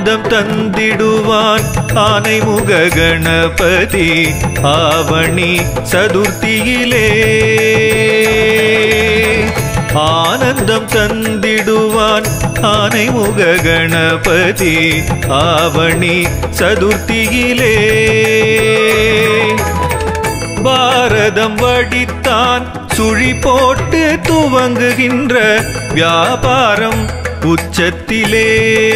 ஆனந்தம் தந்திடுவான் ஆனைமுக கணபதி ஆவணி சதுர்த்தியிலே ஆனந்தம் தந்திடுவான் ஆனைமுக கணபதி ஆவணி சதுர்த்தியிலே பாரதம் வடித்தான் சுழி போட்டு துவங்குகின்ற வியாபாரம் உச்சத்திலே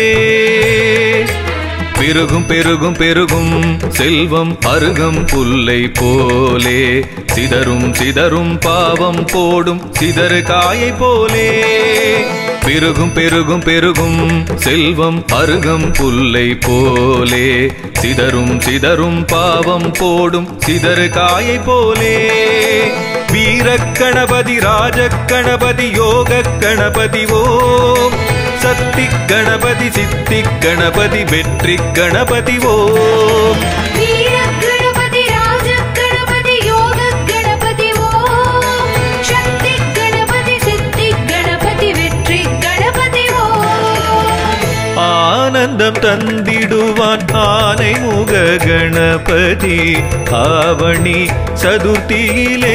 பெருகும் பெருகும் பெருகும் செல்வம் அருகம் புல்லை போலே சிதறும் சிதறும் பாவம் போடும் சிதறு காயை போலே பெருகும் பெருகும் பெருகும் செல்வம் அருகம் புல்லை போலே சிதறும் சிதறும் பாவம் போடும் சிதறு காயை போலே வீரக்கணபதி ராஜக்கணபதி யோக கணபதி ஓம் சக்தி கணபதி சித்தி கணபதி வெற்றி கணபதி ஓம் வீர கணபதி ராஜ கணபதி யோக கணபதி ஓம் சக்தி கணபதி சித்தி கணபதி வெற்றி கணபதி ஓம் ஆனந்தம் தந்திடுவான் ஆனை முக கணபதி ஆவணி சதுர்த்தியிலே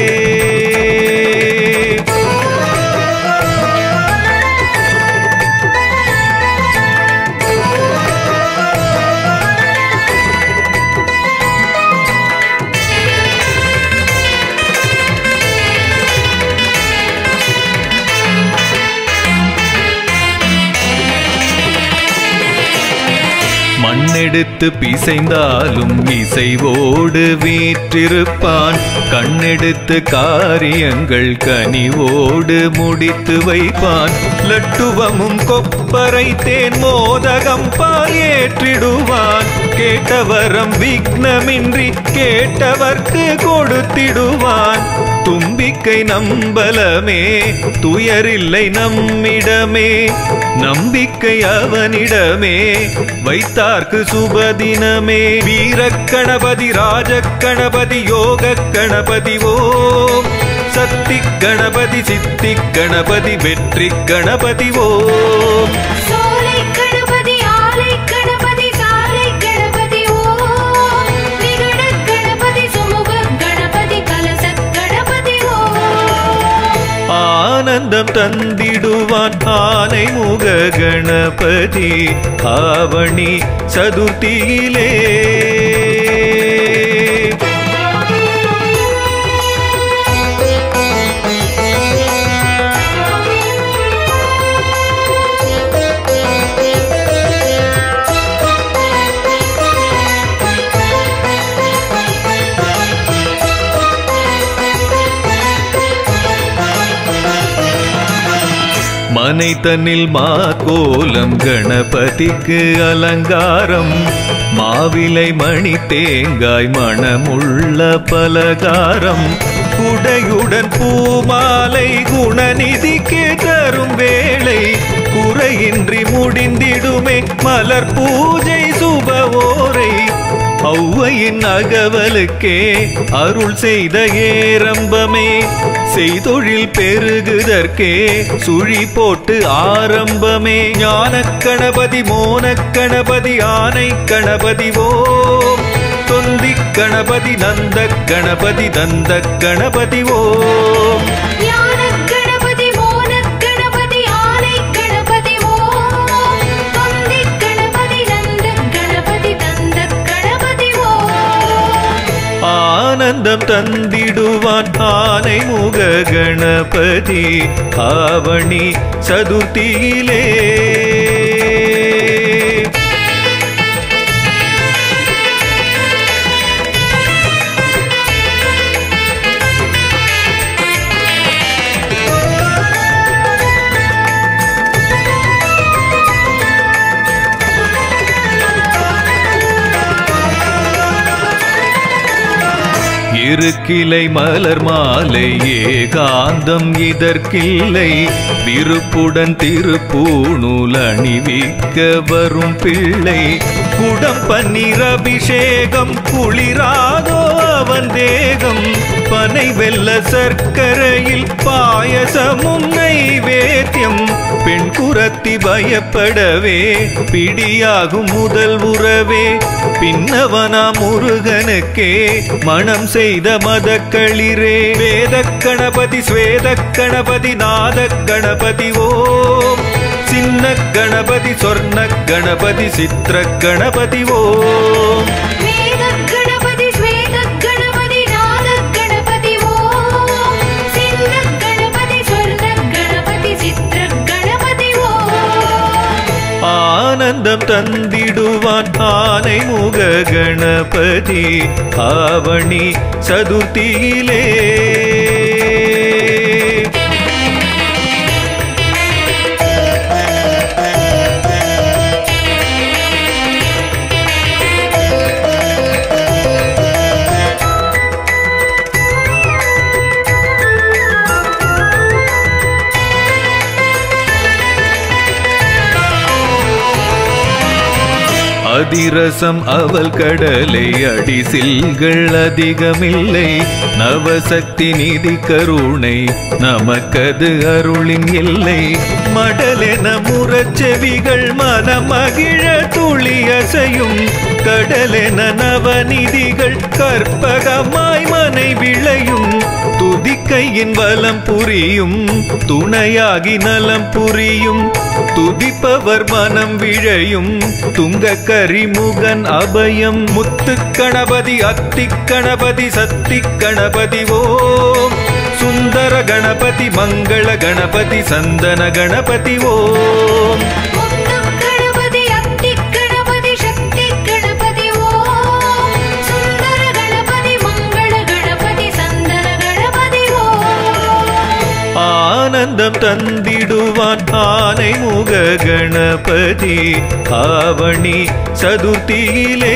மண்ணெடுத்து பிசைந்தாலும் இசைவோடு வீற்றிருப்பான் கண்ணெடுத்து காரியங்கள் கனிவோடு முடித்து வைப்பான் லட்டுவமும் கொப்பரை தேன் மோதகம் பால் ஏற்றிடுவான் கேட்டவரம் விக்னமின்றி கேட்டவர்க்கு கொடுத்திடுவான் தும்பிக்கை நம்பலமே துயரில்லை நம்மிடமே நம்பிக்கை அவனிடமே வைத்தார்க்கு சுபதினமே வீரக்கணபதி ராஜக்கணபதி யோக கணபதி ஓம் சக்தி கணபதி சித்தி கணபதி வெற்றி கணபதி ஓம் சோலை கணபதி ஆலை கணபதி சாலை கணபதி ஓம் விகட கணபதி சுமுக கணபதி கலச கணபதி ஓம் ஆனந்தம் தந்திடுவான் ஆனை முக கணபதி ஆவணி சதுர்த்தியிலே மனை தன்னில் மாக்கோலம் கணபதிக்கு அலங்காரம் மாவிலை மணி தேங்காய் மணமுள்ள பலகாரம் குடையுடன் பூமாலை குணநிதிக்கு தரும் வேளை குறையின்றி முடிந்திடுமே மலர் பூஜை சுபவோரை ஔவையின் அகவலுக்கே அருள் செய்த ஏரம்பமே செய்தொழில் பெருகுதற்கே சுழி போட்டு ஆரம்பமே ஞான கணபதி மோன கணபதி ஆனை கணபதி ஓம் தொந்தி கணபதி நந்த கணபதி தந்த கணபதி ஓம் ஞான கணபதி மோன கணபதி ஆலை கணபதி ஓம் தொந்தி கணபதி நந்த கணபதி தந்த கணபதி ஓம் ஆனந்தம் தந்திடுவான் ஆனை முக கணபதி ஆவணி சதுர்த்தியிலே இருக்கிலை மலர் மாலை ஏகாந்தம் இதற்கில்லை விருப்புடன் திருப்பூணூல் அணிவிக்க வரும் பிள்ளை குடம் பன்னீர் அபிஷேகம் குளிராதோ அவன் தேகம் பனை வெல்ல சர்க்கரையில் பாயசமும் நைவேத்தியம் பெண் குரத்தி பயப்படவே பிடியாகும் முதல் உறவே பின்னவனா முருகனுக்கே மனம் செய்த மதக்களிரே வேத கணபதி ஸ்வேத கணபதி நாத கணபதி ஓம் சின்ன கணபதி சொர்ண கணபதி சித்திர கணபதி ஓம் வேத கணபதி ஸ்வேத கணபதி நாத கணபதி ஓம் சின்ன கணபதி ஸ்வர்ண கணபதி சித்திர கணபதி ஓம் ஆனந்தம் தந்திடுவான் ஆனை முக கணபதி ஆவணி சதுர்த்தியிலே அதிரசம் அவள் கடலை அடிசில்கள் அதிகமில்லை நவசக்தி நிதி கருணை நமக்கது அருளின் இல்லை மடலென முரச்செவிகள் மனமகிழ துளி அசையும் கடலென நவநிதிகள் கற்பகமாய் மனை விளையும் துதிக்கையின் வலம் புரியும் துணையாகி நலம் புரியும் துதிப்பவர் மனம் விழையும் துங்க கரிமுகன் அபயம் முத்து கணபதி அத்தி கணபதி சக்தி கணபதி ஓம் சுந்தர கணபதி மங்கள கணபதி சந்தன கணபதி ஓம் முத்து கணபதி அத்தி கணபதி சக்தி கணபதி ஓம் சுந்தர கணபதி மங்கள கணபதி சந்தன கணபதி ஓம் ஆனந்தம் தந்திடுவான் ஆனை முக கணபதி ஆவணி சதுர்த்தியிலே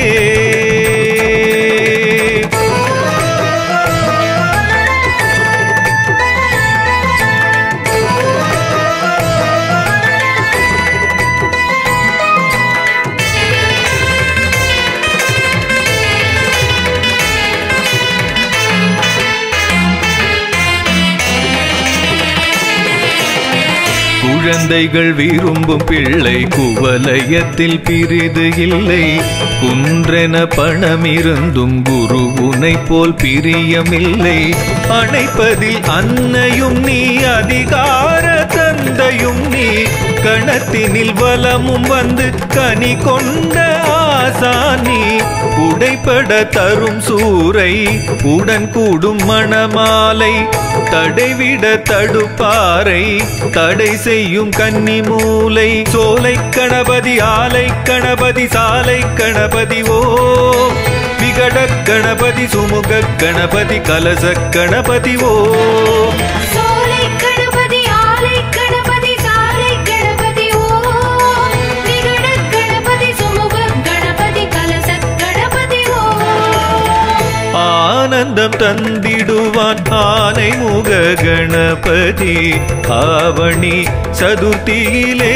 குழந்தைகள் விரும்பும் பிள்ளை குவலயத்தில் பிரிது இல்லை குன்றென பணம் இருந்தும் குரு உனை போல் பிரியமில்லை அணைப்பதில் அன்னையும் நீ அதிகார தந்தையும் நீ கணத்தினில் வலமும் வந்து கனி கொண்ட ஆசானி உடைப்பட தரும் சூரை உடன் கூடும் மணமாலை தடைவிட தடுப்பாரை தடை செய்யும் கன்னி மூலை சோலை கணபதி ஆலை கணபதி சாலை கணபதி ஓ விகட கணபதி சுமுக கணபதி கலச கணபதி ஓ சோலை கணபதி ஆலை கணபதி சாலை கணபதி ஓம் விகட கணபதி சுமுக கணபதி கலச கணபதி ஓம் ஆனந்தம் தந்திடுவான் ஆனை முக கணபதி ஆவணி சதுர்த்தியிலே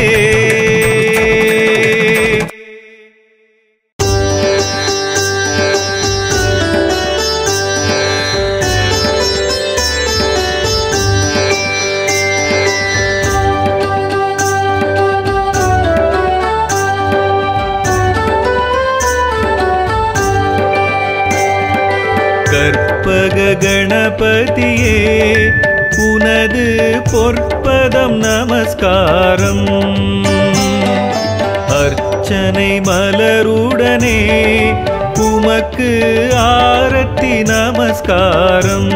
கற்பக கணபதியே உனது பொற்பதம் நமஸ்காரம் அர்ச்சனை மலருடனே உமக்கு ஆரத்தி நமஸ்காரம்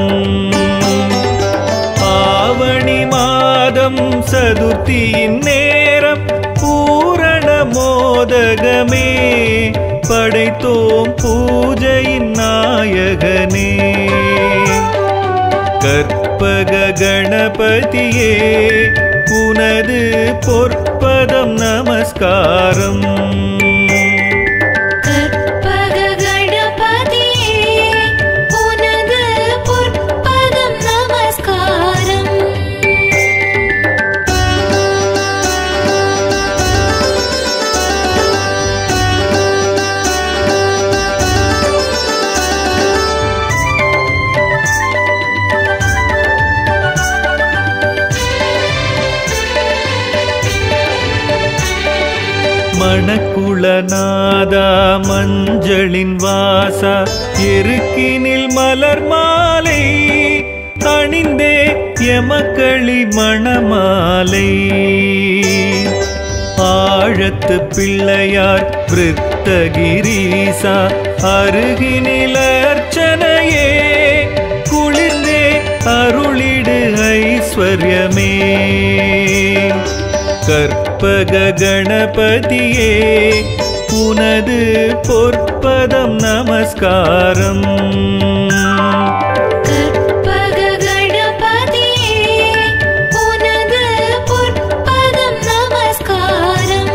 ஆவணி மாதம் சதுர்த்தியின் நேரம் பூரண மோதகமே படைத்தோம் பூஜையின் நாயகனே கற்பக கணபதியே உனது பொற்பதம் நமஸ்காரம் கற்பக கணபதியே உனது பொற்பதம் நமஸ்காரம் மணக்குளநாதா மஞ்சளின் வாசா எருக்கினில் மலர் மாலை அணிந்தே எமக்களி மணமாலை ஆழத்து பிள்ளையார் விருத்தகிரீசா அருகினில் அர்ச்சனையே குளிர்ந்தே அருளிடு ஐஸ்வர்யமே கற்பக கணபதியே உனது பொற்பதம் நமஸ்காரம் கற்பக கணபதியே உனது பொற்பதம் நமஸ்காரம்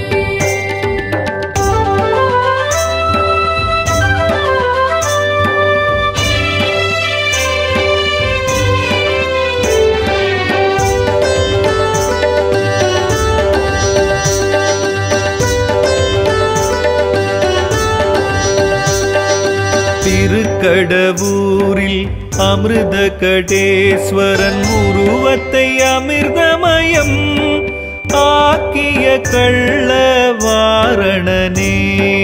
திருக்கடவூரில் அமிர்த கடேஸ்வரன் உருவத்தை அமிர்தமயம் ஆக்கிய கள்ள வாரணனே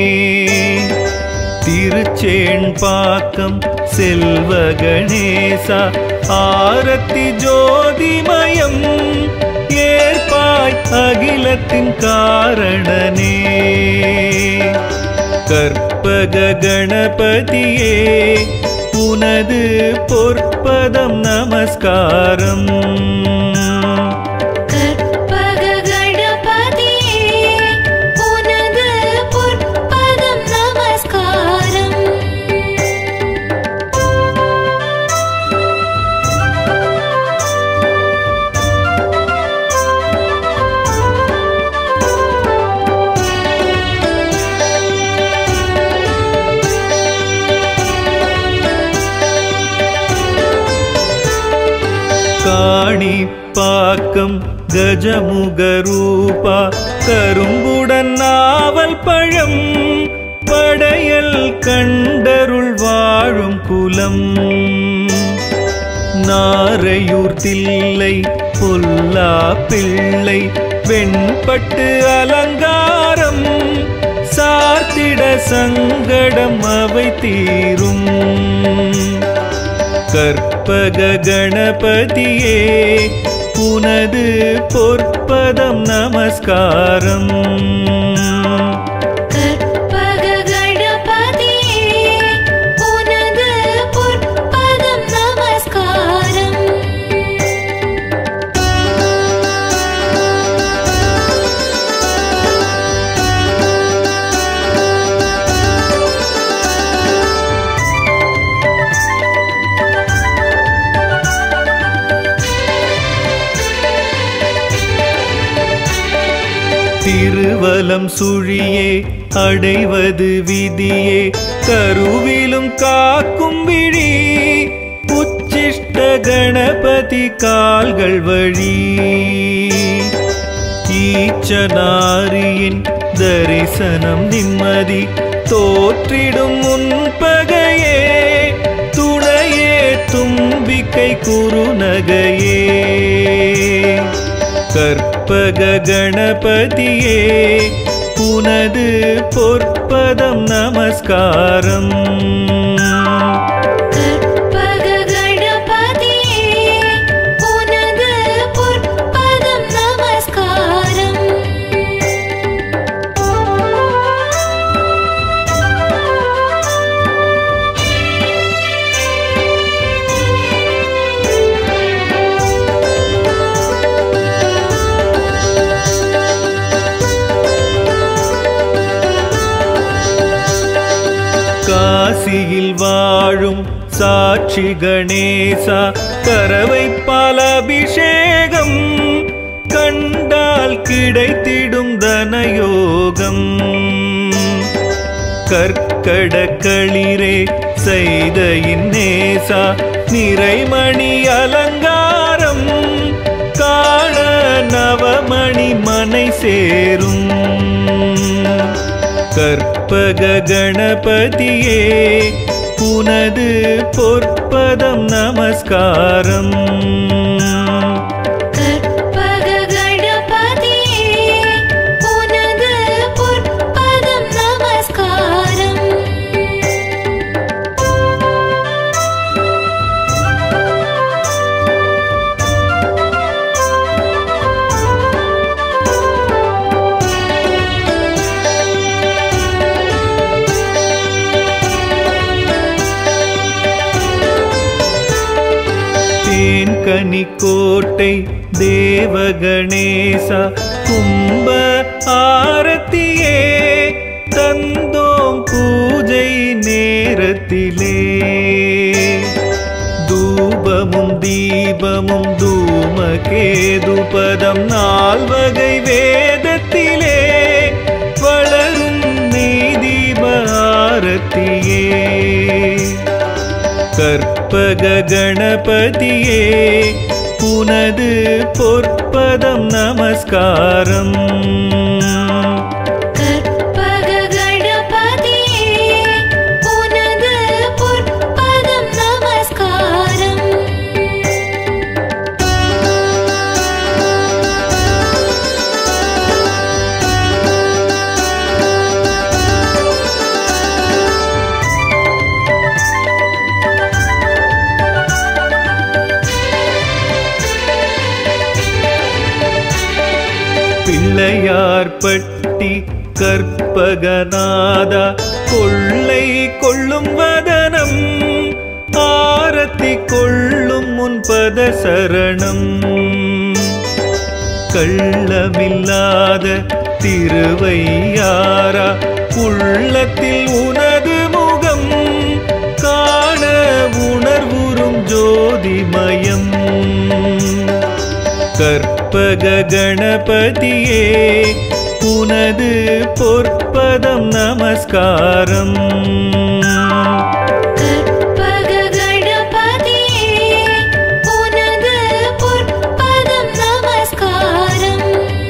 திருச்சேண்பாக்கம் செல்வ கணேசா ஆரத்தி ஜோதிமயம் ஏற்பாய் அகிலத்தின் காரணனே கற்பக கணபதியே உனது பொற்பதம் நமஸ்காரம் கற்பக கணபதியே உனது பொற்பதம் நமஸ்காரம் காணி பாக்கம் கஜமுகரூபா கரும்புடன் நாவல் பழம் படையல் கண்டருள் வாழும் குலம் நாரையூர் தில்லை பொல்லா பிள்ளை வெண்பட்டு அலங்காரம் சார்த்திட சங்கடம் அவை தீரும் கற்பக கணபதியே உனது பொற்பதம் நமஸ்காரம் கற்பக கணபதியே உனது பொற்பதம் நமஸ்காரம் திருவலம் சுழியே அடைவது விதியே கருவிலும் காக்கும் விழி உச்சிஷ்ட கணபதி கால்கள் வழி ஈச்சனாரியின் தரிசனம் நிம்மதி தோற்றிடும் முன்பகையே துணையே தும்பிக்கை குறுநகையே கற்பக கணபதியே உனது பொற்பதம் நமஸ்காரம் கற்பக கணபதியே உனது பொற்பதம் நமஸ்காரம் காசியில் வாழும் சாட்சி கணேசா கரவைப்பால் அபிஷேகம் கண்டால் கிடைத்திடும் தனயோகம் கற்கட களிரே செய்த இன்னேசா நிறைமணி அலங்காரம் காண நவமணி மனை சேரும் கற்பக கணபதியே உனது பொற்பதம் நமஸ்காரம் கற்பக கணபதியே உனது பொற்பதம் தேன்கனி கோட்டை தேவகணேசா கும்ப ஆரத்தியே தந்தோம் பூஜை நேரத்திலே தூபமும் தீபமும் தூமகேதுபதம் நால்வகை வேதத்திலே வளரும் நெய் தீப ஆரத்தியே கற்பக கணபதியே புனது பொற்பதம் நமஸ்காரம் கற்பக கணபதியே உனது பொற்பதம் நமஸ்காரம் பிள்ளையார்பட்டி கற்பகநாதா கொள்ளை கொள்ளும் வதனம் ஆரத்தி கொள்ளும் முன்பத சரணம் கள்ளமில்லாத திருவையாரா உள்ளத்தில் உனது முகம் காண உணர்வுறும் ஜோதிமயம் கற்பக கணபதியே உனது பொற்பதம் நமஸ்காரம் கற்பக கணபதியே உனது பொற்பதம் நமஸ்காரம்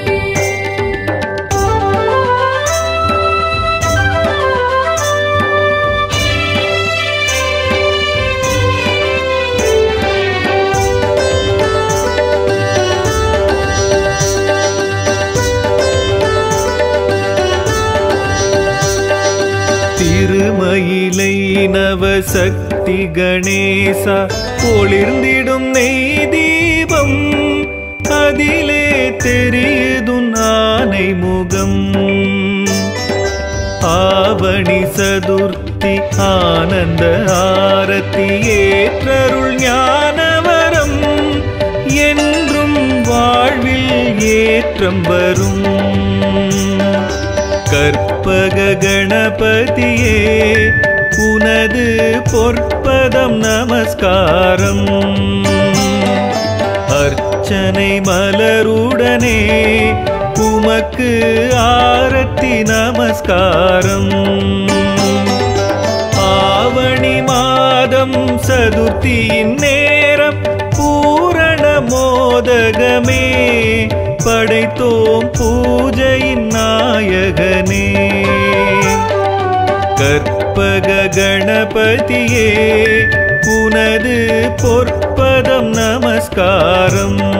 திருமயிலை நவசக்தி கணேசா ஒளிர்ந்திடும் நெய் தீபம் அதிலே தெரியுதும் ஆனை முகம் ஆவணி சதுர்த்தி ஆனந்த ஆரத்தி ஏற்றருள் ஞானவரம் என்றும் வாழ்வில் ஏற்றம் வரும் கற்பக கணபதியே உனது பொற்பதம் நமஸ்காரம் அர்ச்சனை மலருடனே உமக்கு ஆரத்தி நமஸ்காரம் ஆவணி மாதம் சதுர்த்தியின் நேரம் பூரண மோதகமே படைத்தோம் பூஜையின் நாயகனே கற்பக கணபதியே உனது பொற்பதம் நமஸ்காரம்